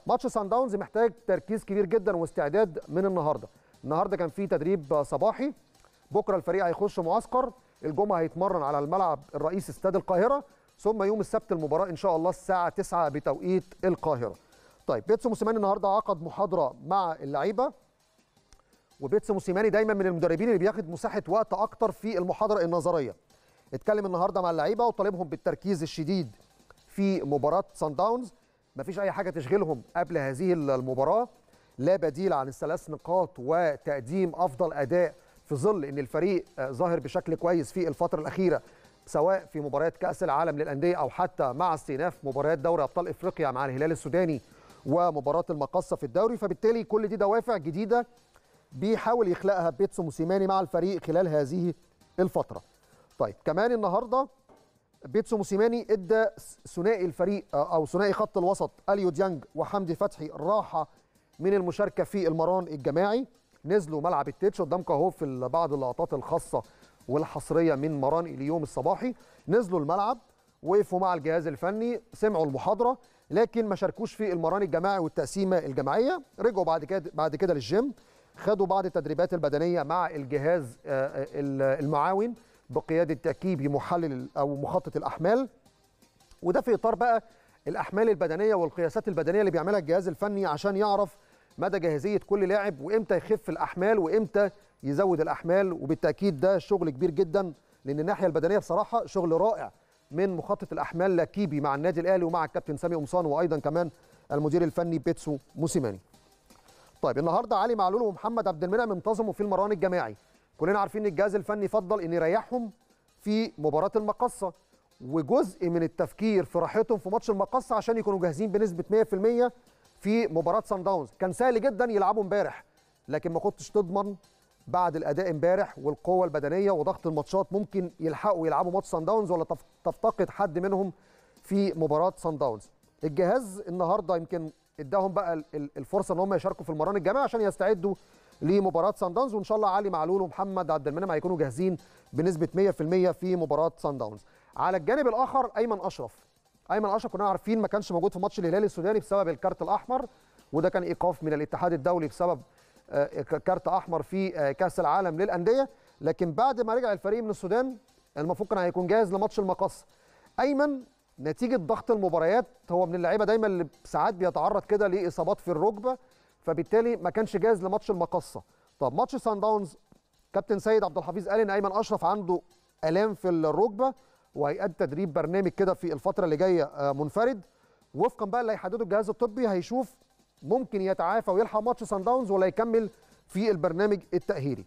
ماتش سان داونز محتاج تركيز كبير جدا واستعداد من النهارده النهارده كان في تدريب صباحي بكره الفريق هيخش معسكر الجمعه هيتمرن على الملعب الرئيسي استاد القاهره ثم يوم السبت المباراه ان شاء الله الساعه 9 بتوقيت القاهره طيب بيتسو موسيماني النهارده عقد محاضره مع اللعيبه وبيتسو موسيماني دايما من المدربين اللي بياخد مساحه وقت اكتر في المحاضره النظريه اتكلم النهارده مع اللعيبه وطالبهم بالتركيز الشديد في مباراه سان داونز مفيش اي حاجه تشغلهم قبل هذه المباراه لا بديل عن الثلاث نقاط وتقديم افضل اداء في ظل ان الفريق ظاهر بشكل كويس في الفتره الاخيره سواء في مباريات كاس العالم للانديه او حتى مع استئناف مباريات دوري ابطال افريقيا مع الهلال السوداني ومباراه المقصه في الدوري فبالتالي كل دي دوافع جديده بيحاول يخلقها بيتسو موسيماني مع الفريق خلال هذه الفتره. طيب كمان النهارده بيتسو موسيماني ادى ثنائي الفريق او ثنائي خط الوسط اليو ديانج وحمدي فتحي راحه من المشاركه في المران الجماعي نزلوا ملعب التتش قدامكم اهو في بعض اللقطات الخاصه والحصريه من مران اليوم الصباحي نزلوا الملعب وقفوا مع الجهاز الفني سمعوا المحاضره لكن ما شاركوش في المران الجماعي والتقسيمه الجماعيه رجعوا بعد كده بعد كده للجيم خدوا بعض التدريبات البدنيه مع الجهاز المعاون بقياده تكيبي محلل او مخطط الاحمال وده في اطار بقى الاحمال البدنيه والقياسات البدنيه اللي بيعملها الجهاز الفني عشان يعرف مدى جاهزيه كل لاعب وامتى يخف الاحمال وامتى يزود الاحمال وبالتاكيد ده شغل كبير جدا لان الناحيه البدنيه بصراحه شغل رائع من مخطط الاحمال لاكيبي مع النادي الاهلي ومع الكابتن سامي قمصان وايضا كمان المدير الفني بيتسو موسيماني. طيب النهارده علي معلول ومحمد عبد المنعم انتظموا في المران الجماعي. كلنا عارفين ان الجهاز الفني فضل ان يريحهم في مباراه المقصه وجزء من التفكير في راحتهم في ماتش المقصه عشان يكونوا جاهزين بنسبه 100% في مباراه سان داونز كان سهل جدا يلعبوا امبارح لكن ما كنتش تضمن بعد الاداء امبارح والقوه البدنيه وضغط الماتشات ممكن يلحقوا يلعبوا ماتش سان داونز ولا تفتقد حد منهم في مباراه سان داونز الجهاز النهارده يمكن اداهم بقى الفرصه ان هم يشاركوا في المران الجماعي عشان يستعدوا لمباراه سان داونز وان شاء الله علي معلول ومحمد عبد المنعم هيكونوا جاهزين بنسبه 100% في مباراه سان داونز على الجانب الاخر ايمن اشرف ايمن اشرف كنا عارفين ما كانش موجود في ماتش الهلال السوداني بسبب الكارت الاحمر وده كان ايقاف من الاتحاد الدولي بسبب كارت احمر في كاس العالم للانديه لكن بعد ما رجع الفريق من السودان المفروض كان هيكون جاهز لماتش المقص ايمن نتيجه ضغط المباريات هو من اللعيبه دايما اللي ساعات بيتعرض كده لاصابات في الركبه فبالتالي ما كانش جاهز لماتش المقصه طب ماتش سان داونز كابتن سيد عبد الحفيظ قال ان ايمن اشرف عنده الام في الركبه وهيأدي تدريب برنامج كده في الفتره اللي جايه منفرد وفقا بقى اللي هيحدده الجهاز الطبي هيشوف ممكن يتعافى ويلحق ماتش سان داونز ولا يكمل في البرنامج التاهيلي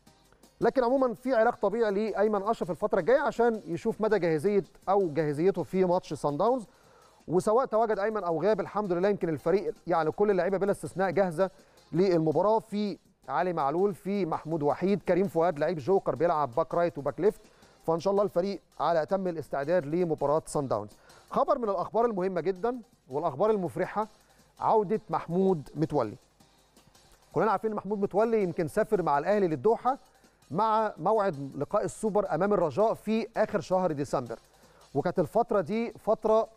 لكن عموما في علاج طبيعي لايمن اشرف الفتره الجايه عشان يشوف مدى جاهزيه او جاهزيته في ماتش سان داونز وسواء تواجد ايمن او غاب الحمد لله يمكن الفريق يعني كل اللعيبه بلا استثناء جاهزه للمباراه في علي معلول في محمود وحيد كريم فؤاد لعيب جوكر بيلعب باك رايت وباك ليفت فان شاء الله الفريق على اتم الاستعداد لمباراه سان داونز خبر من الاخبار المهمه جدا والاخبار المفرحه عوده محمود متولي كلنا عارفين ان محمود متولي يمكن سافر مع الاهلي للدوحه مع موعد لقاء السوبر امام الرجاء في اخر شهر ديسمبر وكانت الفتره دي فتره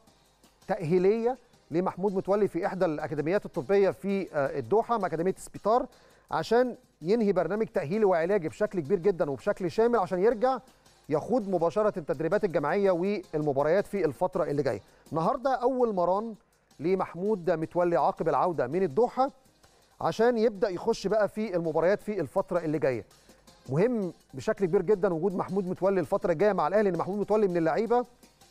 تاهيليه لمحمود متولي في احدى الاكاديميات الطبيه في الدوحه مع اكاديميه سبيتار عشان ينهي برنامج تاهيلي وعلاجي بشكل كبير جدا وبشكل شامل عشان يرجع يخوض مباشره التدريبات الجماعيه والمباريات في الفتره اللي جايه. النهارده اول مران لمحمود متولي عقب العوده من الدوحه عشان يبدا يخش بقى في المباريات في الفتره اللي جايه. مهم بشكل كبير جدا وجود محمود متولي الفتره الجايه مع الاهلي لان محمود متولي من اللعيبه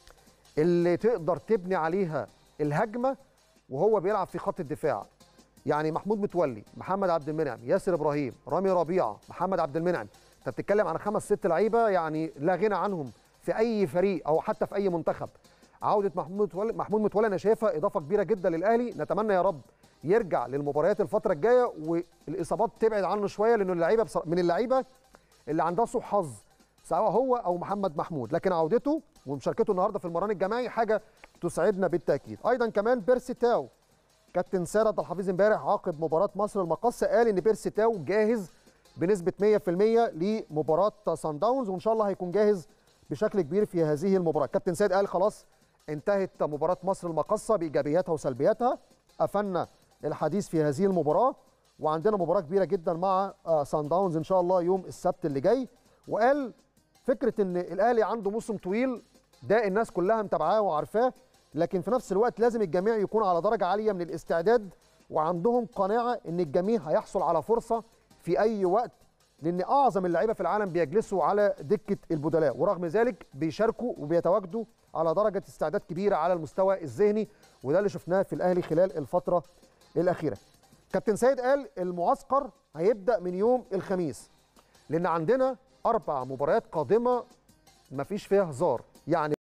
اللي تقدر تبني عليها الهجمه وهو بيلعب في خط الدفاع. يعني محمود متولي، محمد عبد المنعم، ياسر ابراهيم، رامي ربيعه، محمد عبد المنعم، انت بتتكلم عن خمس ست لعيبه يعني لا غنى عنهم في اي فريق او حتى في اي منتخب عوده محمود متولي محمود متولي انا شايفها اضافه كبيره جدا للاهلي نتمنى يا رب يرجع للمباريات الفتره الجايه والاصابات تبعد عنه شويه لانه اللعيبه من اللعيبه اللي عندها سوء حظ سواء هو او محمد محمود لكن عودته ومشاركته النهارده في المران الجماعي حاجه تسعدنا بالتاكيد ايضا كمان بيرسي تاو كابتن سارة عبد الحفيظ امبارح عقب مباراه مصر المقصه قال ان بيرسي تاو جاهز بنسبه 100% لمباراه سان داونز وان شاء الله هيكون جاهز بشكل كبير في هذه المباراه كابتن سيد قال خلاص انتهت مباراه مصر المقصه بايجابياتها وسلبياتها قفلنا الحديث في هذه المباراه وعندنا مباراه كبيره جدا مع سان داونز ان شاء الله يوم السبت اللي جاي وقال فكره ان الاهلي عنده موسم طويل ده الناس كلها متابعاه وعارفاه لكن في نفس الوقت لازم الجميع يكون على درجه عاليه من الاستعداد وعندهم قناعه ان الجميع هيحصل على فرصه في اي وقت لان اعظم اللعيبه في العالم بيجلسوا على دكه البدلاء ورغم ذلك بيشاركوا وبيتواجدوا على درجه استعداد كبيره على المستوى الذهني وده اللي شفناه في الاهلي خلال الفتره الاخيره. كابتن سيد قال المعسكر هيبدا من يوم الخميس لان عندنا اربع مباريات قادمه مفيش فيها هزار يعني